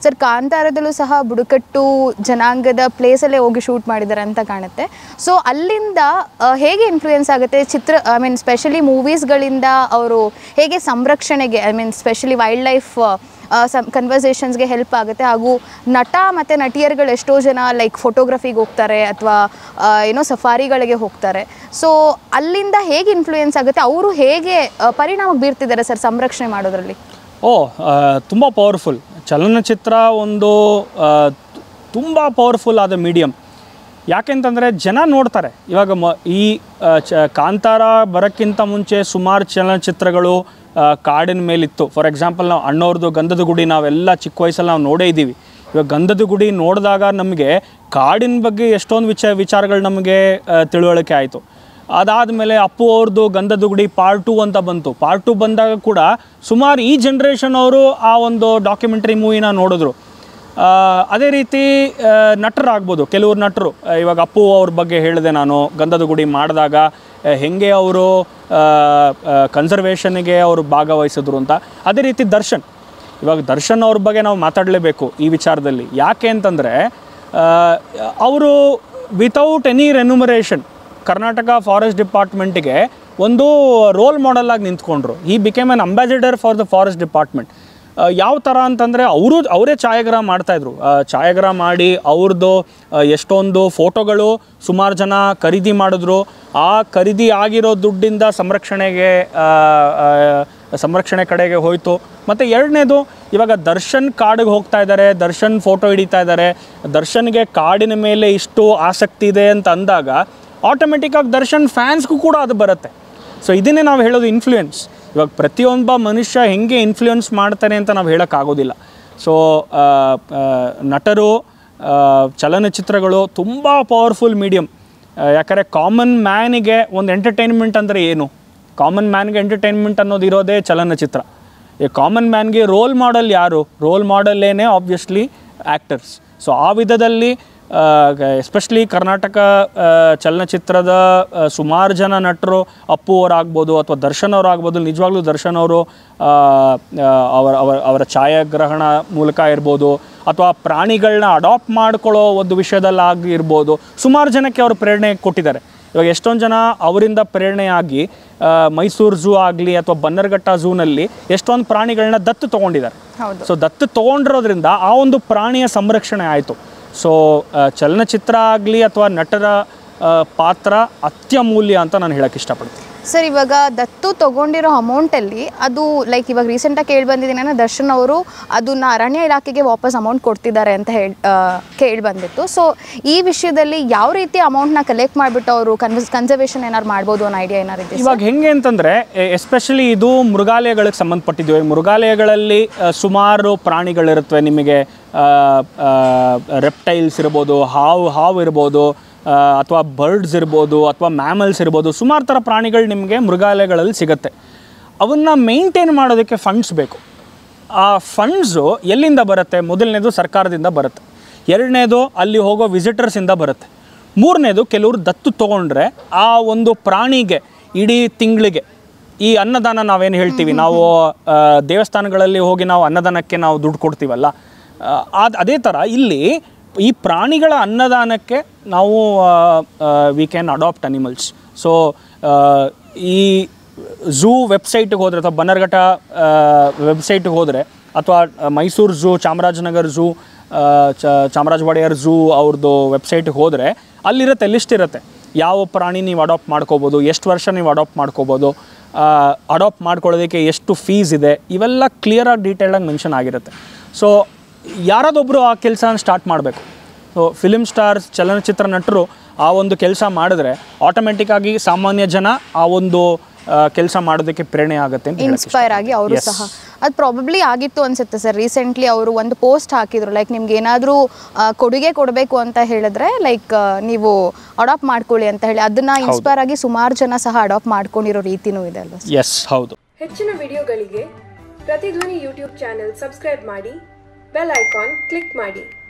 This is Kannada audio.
ಸರ್ ಕಾಂತಾರದಲ್ಲೂ ಸಹ ಬುಡಕಟ್ಟು ಜನಾಂಗದ ಪ್ಲೇಸಲ್ಲೇ ಹೋಗಿ ಶೂಟ್ ಮಾಡಿದ್ದಾರೆ ಅಂತ ಕಾಣುತ್ತೆ ಸೊ ಅಲ್ಲಿಂದ ಆ, ಹೇಗೆ ಇನ್ಫ್ಲೂಯೆನ್ಸ್ ಆಗುತ್ತೆ ಚಿತ್ರ ಐ ಮೀನ್ ಸ್ಪೆಷಲಿ ಮೂವೀಸ್ಗಳಿಂದ ಅವರು ಹೇಗೆ ಸಂರಕ್ಷಣೆಗೆ I mean specially wildlife ಕನ್ವರ್ಸೇಷನ್ಸ್ಗೆ ಹೆಲ್ಪ್ ಆಗುತ್ತೆ ಹಾಗೂ ನಟ ಮತ್ತು ನಟಿಯರುಗಳು ಎಷ್ಟೋ ಜನ ಲೈಕ್ ಫೋಟೋಗ್ರಫಿಗೆ ಹೋಗ್ತಾರೆ ಅಥವಾ ಏನೋ ಸಫಾರಿಗಳಿಗೆ ಹೋಗ್ತಾರೆ ಸೊ ಅಲ್ಲಿಂದ ಹೇಗೆ ಇನ್ಫ್ಲೂಯೆನ್ಸ್ ಆಗುತ್ತೆ ಅವರು ಹೇಗೆ ಆ, ಪರಿಣಾಮ ಬೀರ್ತಿದ್ದಾರೆ ಸರ್ ಸಂರಕ್ಷಣೆ ಮಾಡೋದ್ರಲ್ಲಿ ಓ ತುಂಬ ಪವರ್ಫುಲ್ ಚಲನಚಿತ್ರ ಒಂದು ತುಂಬ ಪವರ್ಫುಲ್ ಆದ ಮೀಡಿಯಮ್ ಯಾಕೆಂತಂದರೆ ಜನ ನೋಡ್ತಾರೆ ಇವಾಗ ಮ ಈ ಆ, ಚ ಕಾಂತಾರ ಬರೋಕ್ಕಿಂತ ಮುಂಚೆ ಸುಮಾರು ಚಲನಚಿತ್ರಗಳು ಆ, ಕಾಡಿನ ಮೇಲಿತ್ತು ಫಾರ್ ಎಕ್ಸಾಂಪಲ್ ನಾವು ಅಣ್ಣವ್ರದ್ದು ಗಂಧದ ಗುಡಿ ನಾವೆಲ್ಲ ಚಿಕ್ಕ ವಯಸ್ಸಲ್ಲಿ ನಾವು ನೋಡೇ ಇದ್ದೀವಿ ಇವಾಗ ಗಂಧದ ಗುಡಿ ನೋಡಿದಾಗ ನಮಗೆ ಕಾಡಿನ ಬಗ್ಗೆ ಎಷ್ಟೊಂದು ವಿಚ ವಿಚಾರಗಳು ನಮಗೆ ಆ, ತಿಳುವಳಿಕೆ ಆಯಿತು ಅದಾದಮೇಲೆ ಅಪ್ಪು ಅವ್ರದ್ದು ಗಂಧದ ಗುಡಿ ಪಾರ್ಟ್ ಟು ಅಂತ ಬಂತು ಪಾರ್ಟ್ ಟು ಬಂದಾಗ ಕೂಡ ಸುಮಾರು ಈ ಜನ್ರೇಷನ್ ಅವರು ಆ ಒಂದು ಡಾಕ್ಯುಮೆಂಟ್ರಿ ಮೂವಿನ ನೋಡಿದ್ರು ಆ, ಅದೇ ರೀತಿ ಆ, ನಟರಾಗ್ಬೋದು ಕೆಲವರು ನಟರು ಆ, ಇವಾಗ ಅಪ್ಪು ಅವ್ರ ಬಗ್ಗೆ ಹೇಳಿದೆ ನಾನು ಗಂಧದ ಗುಡಿ ಮಾಡಿದಾಗ ಆ, ಹೆಂಗೆ ಅವರು ಕನ್ಸರ್ವೇಷನ್ಗೆ ಅವರು ಭಾಗವಹಿಸಿದ್ರು ಅಂತ ಅದೇ ರೀತಿ ದರ್ಶನ್ ಇವಾಗ ದರ್ಶನ್ ಅವ್ರ ಬಗ್ಗೆ ನಾವು ಮಾತಾಡಲೇಬೇಕು ಈ ವಿಚಾರದಲ್ಲಿ ಯಾಕೆ ಅಂತಂದರೆ ಅವರು without any remuneration Karnataka forest ಡಿಪಾರ್ಟ್ಮೆಂಟಿಗೆ ಒಂದು ರೋಲ್ ಮಾಡೆಲ್ ಆಗಿ ನಿಂತ್ಕೊಂಡ್ರು ಈ became an ambassador for the forest department ಯಾವ ಥರ ಅಂತಂದರೆ ಅವರು ಅವರೇ ಛಾಯಾಗ್ರಹ ಮಾಡ್ತಾಯಿದ್ರು ಛಾಯಾಗ್ರಹ ಮಾಡಿ ಅವ್ರದ್ದು ಆ, ಎಷ್ಟೊಂದು ಫೋಟೋಗಳು ಸುಮಾರು ಜನ ಖರೀದಿ ಮಾಡಿದ್ರು ಆ ಖರೀದಿ ಆಗಿರೋ ದುಡ್ಡಿಂದ ಸಂರಕ್ಷಣೆಗೆ ಆ, ಆ, ಸಂರಕ್ಷಣೆ ಕಡೆಗೆ ಹೋಯಿತು ಮತ್ತು ಎರಡನೇದು ಇವಾಗ ದರ್ಶನ್ ಕಾಡಿಗೆ ಹೋಗ್ತಾ ಇದ್ದಾರೆ ದರ್ಶನ್ ಫೋಟೋ ಹಿಡಿತಾ ಇದ್ದಾರೆ ದರ್ಶನ್ಗೆ ಕಾಡಿನ ಮೇಲೆ ಇಷ್ಟು ಆಸಕ್ತಿ ಇದೆ ಅಂತ ಅಂದಾಗ ಆಟೋಮೆಟಿಕ್ಕಾಗಿ ದರ್ಶನ್ ಫ್ಯಾನ್ಸ್ಗೂ ಕೂಡ ಅದು ಬರುತ್ತೆ ಸೊ ಇದನ್ನೇ ನಾವು ಹೇಳೋದು ಇನ್ಫ್ಲೂಯೆನ್ಸ್ ಇವಾಗ ಪ್ರತಿಯೊಬ್ಬ ಮನುಷ್ಯ ಹೆಂಗೆ ಇನ್ಫ್ಲೂಯೆನ್ಸ್ ಮಾಡ್ತಾನೆ ಅಂತ ನಾವು ಹೇಳೋಕ್ಕಾಗೋದಿಲ್ಲ ಸೊ ನಟರು ಆ, ಚಲನಚಿತ್ರಗಳು ತುಂಬ ಪವರ್ಫುಲ್ ಮೀಡಿಯಮ್ ಯಾಕಂದರೆ ಕಾಮನ್ ಮ್ಯಾನಿಗೆ ಒಂದು ಎಂಟರ್ಟೈನ್ಮೆಂಟ್ ಅಂದರೆ ಏನು ಕಾಮನ್ ಮ್ಯಾನ್ಗೆ ಎಂಟರ್ಟೈನ್ಮೆಂಟ್ ಅನ್ನೋದು ಇರೋದೇ ಚಲನಚಿತ್ರ ಈ ಕಾಮನ್ ಮ್ಯಾನ್ಗೆ ರೋಲ್ ಮಾಡೆಲ್ ಯಾರು ರೋಲ್ ಮಾಡೆಲ್ಲೇನೆ ಆಬ್ವಿಯಸ್ಲಿ ಆ್ಯಕ್ಟರ್ಸ್ ಸೊ ಆ ವಿಧದಲ್ಲಿ ಎಸ್ಪೆಷಲಿ ಕರ್ನಾಟಕ ಆ, ಚಲನಚಿತ್ರದ ಸುಮಾರು ಜನ ನಟರು ಅಪ್ಪು ಅವರಾಗ್ಬೋದು ಅಥವಾ ದರ್ಶನ್ ಅವರಾಗ್ಬೋದು ನಿಜವಾಗ್ಲೂ ದರ್ಶನ್ ಅವರು ಆ, ಆ, ಅವರ ಅವರ ಅವರ ಛಾಯಾಗ್ರಹಣ ಮೂಲಕ ಇರ್ಬೋದು ಅಥವಾ ಪ್ರಾಣಿಗಳನ್ನ ಅಡಾಪ್ಟ್ ಮಾಡ್ಕೊಳ್ಳೋ ಒಂದು ವಿಷಯದಲ್ಲಾಗಿ ಇರ್ಬೋದು ಸುಮಾರು ಜನಕ್ಕೆ ಅವರು ಪ್ರೇರಣೆ ಕೊಟ್ಟಿದ್ದಾರೆ ಇವಾಗ ಎಷ್ಟೊಂದು ಜನ ಅವರಿಂದ ಪ್ರೇರಣೆಯಾಗಿ ಆ, ಮೈಸೂರು ಝೂ ಆಗಲಿ ಅಥವಾ ಬನ್ನರ್ಘಟ್ಟ ಝೂನಲ್ಲಿ ಎಷ್ಟೊಂದು ಪ್ರಾಣಿಗಳನ್ನ ದತ್ತು ತೊಗೊಂಡಿದ್ದಾರೆ ಹೌದು ಸೊ ದತ್ತು ತೊಗೊಂಡಿರೋದ್ರಿಂದ ಆ ಒಂದು ಪ್ರಾಣಿಯ ಸಂರಕ್ಷಣೆ ಆಯಿತು ಸೊ ಚಲನಚಿತ್ರ ಆಗಲಿ ಅಥವಾ ನಟರ ಆ, ಪಾತ್ರ ಅತ್ಯಮೂಲ್ಯ ಅಂತ ನಾನು ಹೇಳಕ್ಕೆ ಇಷ್ಟಪಡ್ತೀನಿ ಸರ್ ಇವಾಗ ದತ್ತು ತಗೊಂಡಿರೋ ಅಮೌಂಟಲ್ಲಿ ಅದು ಲೈಕ್ ಇವಾಗ ರೀಸೆಂಟಾಗಿ ಕೇಳಿ ಬಂದಿದ್ದೀನಿ ದರ್ಶನ್ ಅವರು ಅದನ್ನ ಅರಣ್ಯ ಇಲಾಖೆಗೆ ವಾಪಸ್ ಅಮೌಂಟ್ ಕೊಡ್ತಿದ್ದಾರೆ ಅಂತ ಹೇಳಿ ಕೇಳಿ ಬಂದಿತ್ತು ಸೊ ಈ ವಿಷಯದಲ್ಲಿ ಯಾವ ರೀತಿ ಅಮೌಂಟ್ನ ಕಲೆಕ್ಟ್ ಮಾಡಿಬಿಟ್ಟು ಅವರು ಕನ್ವಸ್ ಕನ್ಸರ್ವೇಷನ್ ಏನಾದ್ರು ಮಾಡ್ಬೋದು ಅನ್ನೋ ಐಡಿಯಾ ಏನಾರು ಇದೆ ಇವಾಗ ಹೆಂಗೆ ಅಂತಂದರೆ ಎಸ್ಪೆಷಲಿ ಇದು ಮೃಗಾಲಯಗಳಿಗೆ ಸಂಬಂಧಪಟ್ಟಿದ್ದು ಈ ಮೃಗಾಲಯಗಳಲ್ಲಿ ಆ, ಸುಮಾರು ಪ್ರಾಣಿಗಳಿರುತ್ತವೆ ನಿಮಗೆ ರೆಪ್ಟೈಲ್ಸ್ ಇರ್ಬೋದು ಹಾವು ಹಾವು ಇರ್ಬೋದು ಅಥವಾ ಬರ್ಡ್ಸ್ ಇರ್ಬೋದು ಅಥವಾ ಮ್ಯಾಮಲ್ಸ್ ಇರ್ಬೋದು ಸುಮಾರು ಥರ ಪ್ರಾಣಿಗಳು ನಿಮಗೆ ಮೃಗಾಲಯಗಳಲ್ಲಿ ಸಿಗುತ್ತೆ ಅವನ್ನ ಮೇಂಟೈನ್ ಮಾಡೋದಕ್ಕೆ ಫಂಡ್ಸ್ ಬೇಕು ಆ ಫಂಡ್ಸು ಎಲ್ಲಿಂದ ಬರುತ್ತೆ ಮೊದಲನೇದು ಸರ್ಕಾರದಿಂದ ಬರುತ್ತೆ ಎರಡನೇದು ಅಲ್ಲಿ ಹೋಗೋ ವಿಸಿಟರ್ಸಿಂದ ಬರುತ್ತೆ ಮೂರನೇದು ಕೆಲವರು ದತ್ತು ತೊಗೊಂಡ್ರೆ ಆ ಒಂದು ಪ್ರಾಣಿಗೆ ಇಡೀ ತಿಂಗಳಿಗೆ ಈ ಅನ್ನದಾನ ನಾವೇನು ಹೇಳ್ತೀವಿ ನಾವು ಆ, ದೇವಸ್ಥಾನಗಳಲ್ಲಿ ಹೋಗಿ ನಾವು ಅನ್ನದಾನಕ್ಕೆ ನಾವು ದುಡ್ಡು ಕೊಡ್ತೀವಲ್ಲ ಅದು ಅದೇ ಥರ ಇಲ್ಲಿ ಈ ಪ್ರಾಣಿಗಳ ಅನ್ನದಾನಕ್ಕೆ ನಾವು we can adopt animals so ಈ ಝೂ ವೆಬ್ಸೈಟ್ಗೆ ಹೋದರೆ ಅಥವಾ ಬನ್ನರ್ಘಟ್ಟ ವೆಬ್ಸೈಟ್ಗೆ ಹೋದರೆ ಅಥವಾ ಮೈಸೂರು ಝೂ ಚಾಮರಾಜನಗರ ಝೂ ಚ ಚಾಮರಾಜ ಒಡೆಯರ್ ಝೂ ಅವ್ರದ್ದು ವೆಬ್ಸೈಟ್ಗೆ ಹೋದರೆ ಅಲ್ಲಿರುತ್ತೆ ಲಿಸ್ಟ್ ಇರುತ್ತೆ ಯಾವ ಪ್ರಾಣಿ ನೀವು ಅಡಾಪ್ಟ್ ಮಾಡ್ಕೋಬೋದು ಎಷ್ಟು ವರ್ಷ ನೀವು ಅಡಾಪ್ಟ್ ಮಾಡ್ಕೋಬೋದು ಅಡಾಪ್ಟ್ ಮಾಡ್ಕೊಳ್ಳೋದಕ್ಕೆ ಎಷ್ಟು ಫೀಸ್ ಇದೆ ಇವೆಲ್ಲ ಕ್ಲಿಯರಾಗಿ ಡೀಟೇಲಾಗಿ ಮೆನ್ಷನ್ ಆಗಿರುತ್ತೆ ಸೊ ಯಾರಾದೊಬ್ಬರು ಆ ಕೆಲಸನ ಸ್ಟಾರ್ಟ್ ಮಾಡಬೇಕು ಸೊ ಫಿಲಿಮ್ ಸ್ಟಾರ್ಸ್ ಚಲನಚಿತ್ರ ನಟರು ಆ ಒಂದು ಕೆಲಸ ಮಾಡಿದ್ರೆ ಆಟೋಮೆಟಿಕ್ಕಾಗಿ ಸಾಮಾನ್ಯ ಜನ ಆ ಒಂದು ಕೆಲಸ ಮಾಡೋದಕ್ಕೆ ಪ್ರೇರಣೆ ಆಗುತ್ತೆ ಅಂತ ಹೇಳಕ್ಕೆ ಇನ್ಸ್ಪೈರ್ ಆಗಿ ಅವರು ಸಹ ಅದು ಪ್ರಾಬಬ್ಲಿ ಆಗಿತ್ತು ಅನ್ಸುತ್ತೆ ಸರ್ ರೀಸೆಂಟ್ಲಿ ಅವರು ಒಂದು ಪೋಸ್ಟ್ ಹಾಕಿದ್ರು ಲೈಕ್ ನಿಮ್ಗೆ ಏನಾದರೂ ಕೊಡುಗೆ ಕೊಡಬೇಕು ಅಂತ ಹೇಳಿದ್ರೆ ಲೈಕ್ ನೀವು ಅಡಾಪ್ಟ್ ಮಾಡ್ಕೊಳ್ಳಿ ಅಂತ ಹೇಳಿ ಅದನ್ನ ಇನ್ಸ್ಪೈರ್ ಆಗಿ ಸುಮಾರು ಜನ ಸಹ ಅಡಾಪ್ಟ್ ಮಾಡ್ಕೊಂಡಿರೋ ರೀತಿನೂ ಇದೆ ಅಲ್ವಾ ಎಸ್ ಹೌದು ಹೆಚ್ಚಿನ ವಿಡಿಯೋಗಳಿಗೆ ಪ್ರತಿಧ್ವನಿ ಯೂಟ್ಯೂಬ್ ಚಾನೆಲ್ ಸಬ್ಸ್ಕ್ರೈಬ್ ಮಾಡಿ ಬೆಲ್ ಐಕಾನ್ ಕ್ಲಿಕ್ ಮಾಡಿ